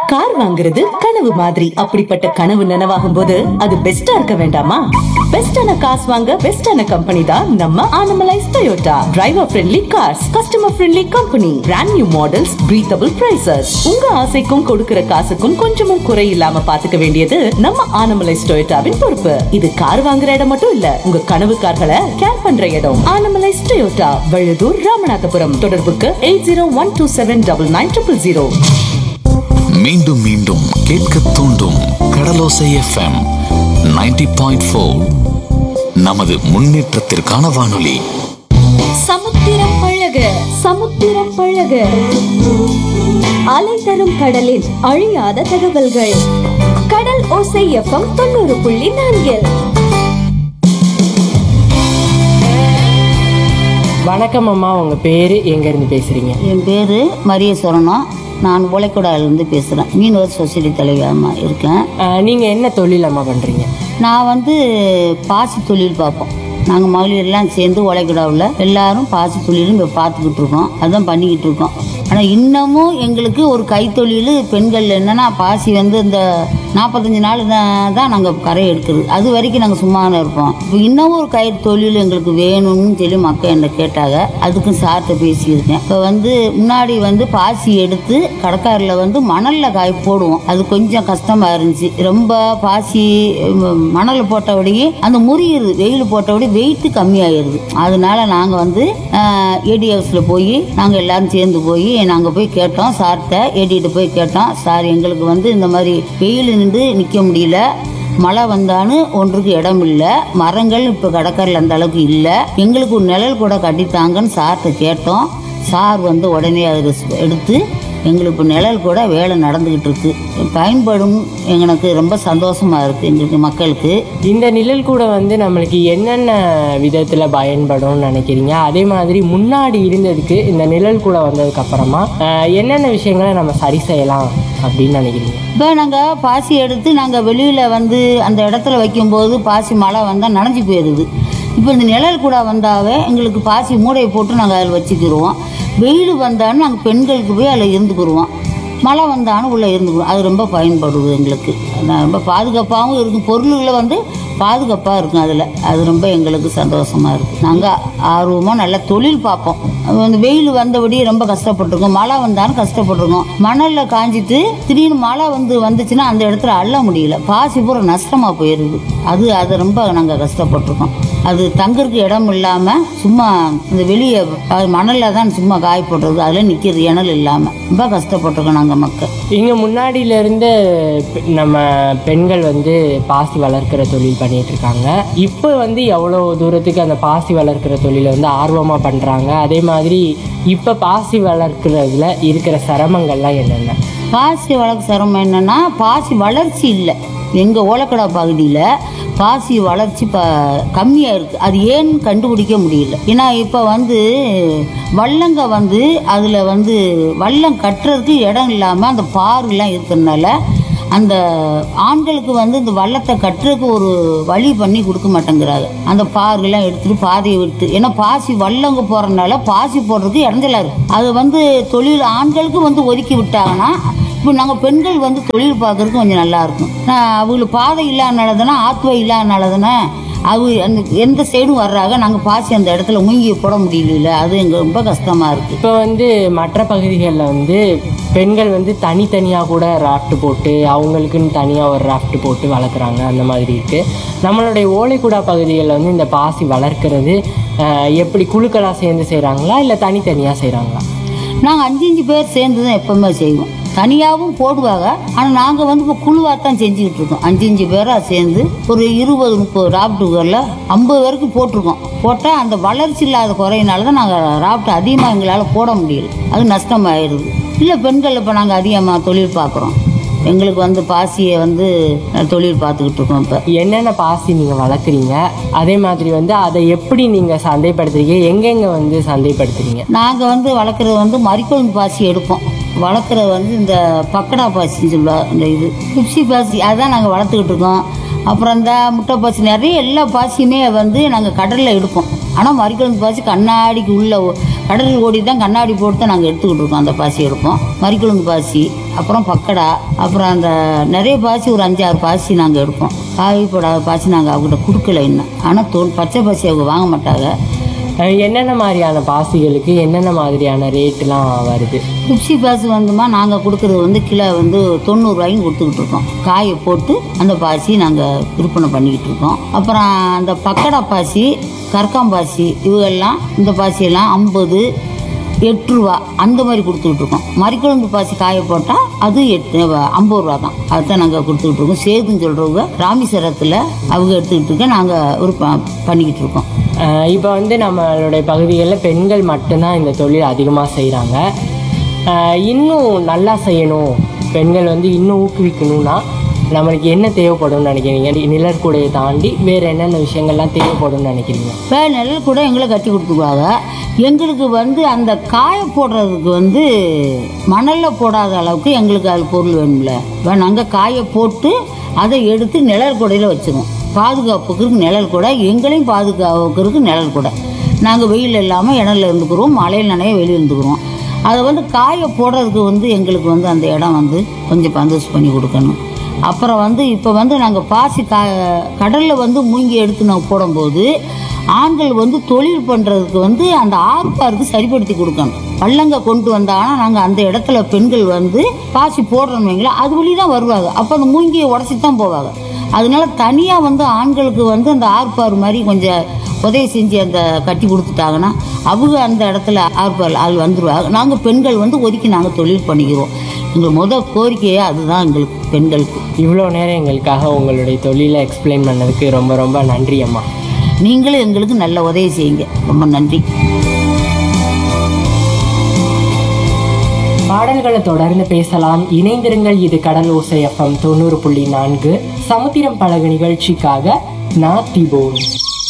car வாங்குறது கனவு மாதிரி அப்படிப்பட்ட கனவு நனவாகும் போது அது பெஸ்டா இருக்க வேண்டாமா பெஸ்டான காசு வாங்க பெஸ்டான கம்பெனி தான் நம்ம Anamallais Toyota driver friendly cars customer friendly company brand new models breathable prices உங்க ஆசைக்கும் கொடுக்கிற காசுக்கும் கொஞ்சமும் குறை இல்லாம பாத்துக்க வேண்டியது நம்ம ஆனமலைஸ் டொயோட்டாவின் பொறுப்பு இது கார் வாங்குற இடம் மட்டும் இல்ல உங்க கனவு கார்களை கேர் பண்ற இடம் ஆனமலைஸ் டொயோட்டா வழுதூர் ராமநாதபுரம் தொடர்புக்கு eight zero one two seven double nine triple zero மீண்டும் மீண்டும் கேட்க தூண்டும் கடலோசை எஃப்எம் 90.4 பாயிண்ட் நமது முன்னேற்றத்திற்கான வானொலி சமுத்திரம் பழக சமுத்திரம் பழக அலை தரும் கடலில் அழியாத தகவல்கள் கடல் ஓசை எஃப்எம் தொண்ணூறு புள்ளி நான்கில் வணக்கம் அம்மா உங்க பேரு எங்க இருந்து பேசுறீங்க என் பேர் மரிய சொரணம் நான் உலைக்குடாலேருந்து பேசுகிறேன் மீனவர் சொசைட்டி தலைவியம்மா இருக்கேன் அஹ், நீங்க என்ன தொழில் அம்மா பண்றீங்க நான் வந்து பாசி தொழில் பார்ப்போம் நாங்கள் மகளிர்லாம் சேர்ந்து உலைக்குடாவில் எல்லாரும் பாசி தொழிலும் இப்போ பார்த்துக்கிட்டு இருக்கோம் அதான் பண்ணிக்கிட்டு இருக்கோம் ஆனால் இன்னமும் எங்களுக்கு ஒரு கைத்தொழில் பெண்கள் என்னென்னா பாசி வந்து இந்த நாற்பத்தஞ்சு நாள் தான் தான் நாங்கள் கரை எடுக்கிறது அது வரைக்கும் நாங்கள் சும்மா இருப்போம் இப்போ இன்னமும் ஒரு கை தொழில் எங்களுக்கு வேணும்னு சொல்லி மக்கள் என்ன கேட்டாங்க அதுக்கும் சார்கிட்ட பேசியிருக்கேன் இப்போ வந்து முன்னாடி வந்து பாசி எடுத்து கடற்காரில் வந்து மணலில் காய் போடுவோம் அது கொஞ்சம் கஷ்டமாக இருந்துச்சு ரொம்ப பாசி மணல் போட்டபடியே அந்த முறியுது வெயில் போட்டபடி வெயிட் கம்மியாயிருது அதனால நாங்கள் வந்து ஏடிஎஃப்ஸில் போய் நாங்கள் எல்லாரும் சேர்ந்து போய் நாங்கள் போய் கேட்டோம் சார்கிட்ட ஏடிகிட்ட போய் கேட்டோம் சார் எங்களுக்கு வந்து இந்த மாதிரி வெயில் நின்று நிற்க முடியல மழை வந்தான்னு ஒன்றுக்கு இடம் இல்லை மரங்கள் இப்போ கடற்கரையில் அந்த அளவுக்கு இல்லை எங்களுக்கு ஒரு நிழல் கூட கட்டித்தாங்கன்னு சார்கிட்ட கேட்டோம் சார் வந்து உடனே அதை எடுத்து எங்களுக்கு இப்போ நிழல் கூட வேலை நடந்துக்கிட்டு இருக்கு பயன்படும் எங்களுக்கு ரொம்ப சந்தோஷமா இருக்கு எங்களுக்கு மக்களுக்கு இந்த நிழல் கூட வந்து நம்மளுக்கு என்னென்ன விதத்துல பயன்படும்னு நினைக்கிறீங்க அதே மாதிரி முன்னாடி இருந்ததுக்கு இந்த நிழல் கூட வந்ததுக்கு அப்புறமா அஹ், என்னென்ன விஷயங்களை நம்ம சரி செய்யலாம் அப்படின்னு நினைக்கிறீங்க இப்போ நாங்கள் பாசி எடுத்து நாங்கள் வெளியில் வந்து அந்த இடத்துல வைக்கும்போது பாசி மழை வந்தால் நனைஞ்சு போயிடுது இப்போ இந்த நிழல் கூட வந்தாவே எங்களுக்கு பாசி மூடையை போட்டு நாங்கள் அதில் வச்சுக்கிடுவோம் வெயில் வந்தாலும் நாங்கள் பெண்களுக்கு போய் அதில் இருந்துக்கிடுவோம் மழை வந்தாலும் உள்ளே இருந்துக்குவோம் அது ரொம்ப பயன்படுது எங்களுக்கு நான் ரொம்ப பாதுகாப்பாகவும் இருக்கும் பொருள்களை வந்து பாதுகாப்பாக இருக்கும் அதில் அது ரொம்ப எங்களுக்கு சந்தோஷமாக இருக்குது நாங்கள் ஆர்வமாக நல்ல தொழில் பார்ப்போம் அது வந்து வெயில் வந்தபடியே ரொம்ப கஷ்டப்பட்டிருக்கோம் மழை வந்தாலும் கஷ்டப்பட்டிருக்கோம் மணலில் காஞ்சிட்டு திடீர்னு மழை வந்து வந்துச்சுன்னா அந்த இடத்துல அள்ள முடியல பாசி பூரா நஷ்டமாக போயிடுது அது அது ரொம்ப நாங்கள் கஷ்டப்பட்டிருக்கோம் அது தங்கறதுக்கு இடம் இல்லாமல் சும்மா இந்த வெளியே மணலில் தான் சும்மா காய் போடுறது அதில் நிற்கிறது இணல் இல்லாமல் ரொம்ப கஷ்டப்பட்டிருக்கோம் நாங்கள் மக்கள் இங்க முன்னாடியில இருந்து பெ- நம்ம பெண்கள் வந்து பாசி வளர்க்கிற தொழில் பண்ணிட்டு இருக்காங்க இப்போ வந்து எவ்வளோ தூரத்துக்கு அந்த பாசி வளர்க்கிற தொழிலை வந்து ஆர்வமா பண்றாங்க அதே மாதிரி இப்போ பாசி வளர்க்கிறதுல இருக்கிற சிரமங்கள்லாம் என்னென்ன பாசி வளர்க்க சிரமம் என்னன்னா பாசி வளர்ச்சி இல்லை எங்கள் ஓலக்கடா பகுதியில் பாசி வளர்ச்சி ப கம்மியாக இருக்குது அது ஏன்னு கண்டுபிடிக்க முடியல ஏன்னா இப்போ வந்து வள்ளங்க வந்து அதில் வந்து வள்ளம் கட்டுறதுக்கு இடம் இல்லாமல் அந்த பாருலாம் இருக்கிறதுனால அந்த ஆண்களுக்கு வந்து இந்த வள்ளத்தை கட்டுறதுக்கு ஒரு வழி பண்ணி கொடுக்க மாட்டேங்கிறாங்க அந்த பாருலாம் எடுத்துட்டு பாதையை விட்டு ஏன்னா பாசி வள்ளங்க போறதுனால பாசி போடுறதுக்கு இறஞ்சலா இருக்கு அது வந்து தொழில் ஆண்களுக்கு வந்து ஒதுக்கி விட்டாங்கன்னா இப்போ நாங்கள் பெண்கள் வந்து தொழில் பார்க்கறதுக்கு கொஞ்சம் நல்லா இருக்கும் நான் அவங்களுக்கு பாதை இல்லாதனால தானே ஆத்வை இல்லாதனால தானே அது அந்த எந்த சைடும் வர்றாங்க நாங்கள் பாசி அந்த இடத்துல முங்கி போட முடியல அது எங்களுக்கு ரொம்ப கஷ்டமாக இருக்குது இப்போ வந்து மற்ற பகுதிகளில் வந்து பெண்கள் வந்து தனித்தனியாக கூட ராஃப்ட் போட்டு அவங்களுக்குன்னு தனியாக ஒரு ராஃப்ட் போட்டு வளர்க்குறாங்க அந்த மாதிரி இருக்குது நம்மளுடைய ஓலைக்குடா பகுதிகளில் வந்து இந்த பாசி வளர்க்குறது அஹ், எப்படி குழுக்களாக சேர்ந்து செய்கிறாங்களா இல்லை தனித்தனியாக செய்கிறாங்களா நாங்கள் அஞ்சு அஞ்சு பேர் சேர்ந்து தான் எப்பவுமே செய்வோம் தனியாகவும் போடுவாங்க ஆனால் நாங்கள் வந்து இப்போ குழுவாக தான் செஞ்சுக்கிட்டு இருக்கோம் அஞ்சு அஞ்சு பேராக சேர்ந்து ஒரு இருபது முப்பது ராப்டுகளில் ஐம்பது வரைக்கும் போட்டிருக்கோம் போட்டால் அந்த வளர்ச்சி இல்லாத குறையினால தான் நாங்கள் ராப்ட் அதிகமாக எங்களால் போட முடியல அது நஷ்டமாயிருது இல்லை பெண்கள் இப்போ நாங்கள் அதிகமாக தொழில் பார்க்குறோம் எங்களுக்கு வந்து பாசியை வந்து தொழில் பார்த்துக்கிட்டு இருக்கோம் இப்போ என்னென்ன பாசி நீங்கள் வளர்க்குறீங்க அதே மாதிரி வந்து அதை எப்படி நீங்கள் சந்தைப்படுத்துறீங்க எங்கெங்கே வந்து சந்தைப்படுத்துறீங்க நாங்கள் வந்து வளர்க்குறது வந்து மறிக்கொழுந்து பாசி எடுப்போம் வளர்க்குறது வந்து இந்த பக்கடா பாசின்னு சொல்லுவாங்க இந்த இது குப்சி பாசி அதான் நாங்கள் வளர்த்துக்கிட்டு இருக்கோம் அப்புறம் இந்த முட்டை பாசி நிறைய எல்லா பாசியுமே வந்து நாங்கள் கடலில் எடுப்போம் ஆனால் மறிக்குழம்பு பாசி கண்ணாடிக்கு உள்ள ஓ- கடலில் ஓடி தான் கண்ணாடி போட்டு தான் நாங்கள் எடுத்துக்கிட்டு இருக்கோம் அந்த பாசி எடுப்போம் மறிக்குழம்பு பாசி அப்புறம் பக்கடா அப்புறம் அந்த நிறைய பாசி ஒரு அஞ்சாறு பாசி நாங்கள் எடுப்போம் காய் போடாத பாசி நாங்கள் அவங்ககிட்ட கொடுக்கல இன்னும் ஆனால் தோல் பச்சை பாசி அவங்க வாங்க மாட்டாங்க அஹ் என்னென்ன மாதிரியான பாசிகளுக்கு என்னென்ன மாதிரியான ரேட்டுலாம் வருது குச்சி பாசி வந்துமா நாங்கள் கொடுக்குறது வந்து கிலோ வந்து தொண்ணூறுரூவாயும் கொடுத்துக்கிட்டு இருக்கோம் காயை போட்டு அந்த பாசி நாங்கள் விற்பனை பண்ணிக்கிட்டு இருக்கோம் அப்புறம் அந்த பக்கடா பாசி கற்காம்பாசி இவங்கெல்லாம் இந்த பாசியெல்லாம் ஐம்பது எட்டு ரூபா அந்த மாதிரி கொடுத்துக்கிட்டு இருக்கோம் மறிக்குழம்பு பாசி காய போட்டால் அது எட்டு ஐம்பது ரூபா தான் அதுதான் நாங்கள் கொடுத்துக்கிட்டு இருக்கோம் சேதுன்னு சொல்கிறவங்க ராமேஸ்வரத்தில் அவங்க எடுத்துக்கிட்டு இருக்க நாங்கள் ஒரு ப- பண்ணிக்கிட்டு இருக்கோம் இப்போ வந்து நம்மளுடைய பகுதிகளில் பெண்கள் மட்டும்தான் இந்த தொழில் அதிகமாக செய்கிறாங்க இன்னும் நல்லா செய்யணும் பெண்கள் வந்து இன்னும் ஊக்குவிக்கணும்னா நம்மளுக்கு என்ன தேவைப்படும்னு நினைக்கிறீங்க நிழற்குடையை தாண்டி வேறு என்னென்ன விஷயங்கள்லாம் தேவைப்படும்னு நினைக்கிறீங்க இப்போ நெல் கூட எங்களை கட்டி கொடுத்துக்குவாங்க எங்களுக்கு வந்து அந்த காய போடுறதுக்கு வந்து மணலில் போடாத அளவுக்கு எங்களுக்கு அது பொருள் வேணும்ல இப்போ நாங்கள் காய போட்டு அதை எடுத்து நிழல் கூடையில் வச்சுருவோம் பாதுகாப்புக்கு நிழல் கூட எங்களையும் பாதுகாப்புக்கு நிழல் கூட நாங்கள் வெயில் இல்லாமல் இடையில இருந்துக்கிறோம் மழையில் நனைய வெளியே இருந்துக்கிறோம் அதை வந்து காய போடுறதுக்கு வந்து எங்களுக்கு வந்து அந்த இடம் வந்து கொஞ்சம் பந்தோஸ் பண்ணி கொடுக்கணும் அப்புறம் வந்து இப்போ வந்து நாங்கள் பாசி கா கடலில் வந்து மூங்கி எடுத்து நாங்கள் போடும்போது ஆண்கள் வந்து தொழில் பண்ணுறதுக்கு வந்து அந்த ஆர்ப்பாருக்கு சரிப்படுத்தி கொடுக்கணும் பள்ளங்க கொண்டு வந்தாங்கன்னா நாங்கள் அந்த இடத்துல பெண்கள் வந்து பாசி போடுறோம் வைங்களா அது வழி தான் வருவாங்க அப்போ அந்த மூங்கியை உடச்சி தான் போவாங்க அதனால தனியாக வந்து ஆண்களுக்கு வந்து அந்த ஆர்ப்பார் மாதிரி கொஞ்சம் உதவி செஞ்சு அந்த கட்டி கொடுத்துட்டாங்கன்னா அவங்க அந்த இடத்துல ஆர்ப்பார் ஆள் வந்துடுவாங்க நாங்கள் பெண்கள் வந்து ஒதுக்கி நாங்கள் தொழில் பண்ணிக்கிறோம் எங்கள் முத கோரிக்கையே அதுதான் எங்களுக்கு பெண்களுக்கு இவ்வளோ நேரம் எங்களுக்காக உங்களுடைய தொழிலை எக்ஸ்பிளைன் பண்ணதுக்கு ரொம்ப ரொம்ப நன்றி அம்மா நீங்களும் எங்களுக்கு நல்ல உதவி செய்யுங்க ரொம்ப நன்றி பாடல்களை தொடர்ந்து பேசலாம் இணைந்திருங்கள் இது கடல் ஓசை எஃப்எம் தொண்ணூறு புள்ளி நான்கு சமுத்திரம் பழகு நிகழ்ச்சிக்காக நான் திபோன்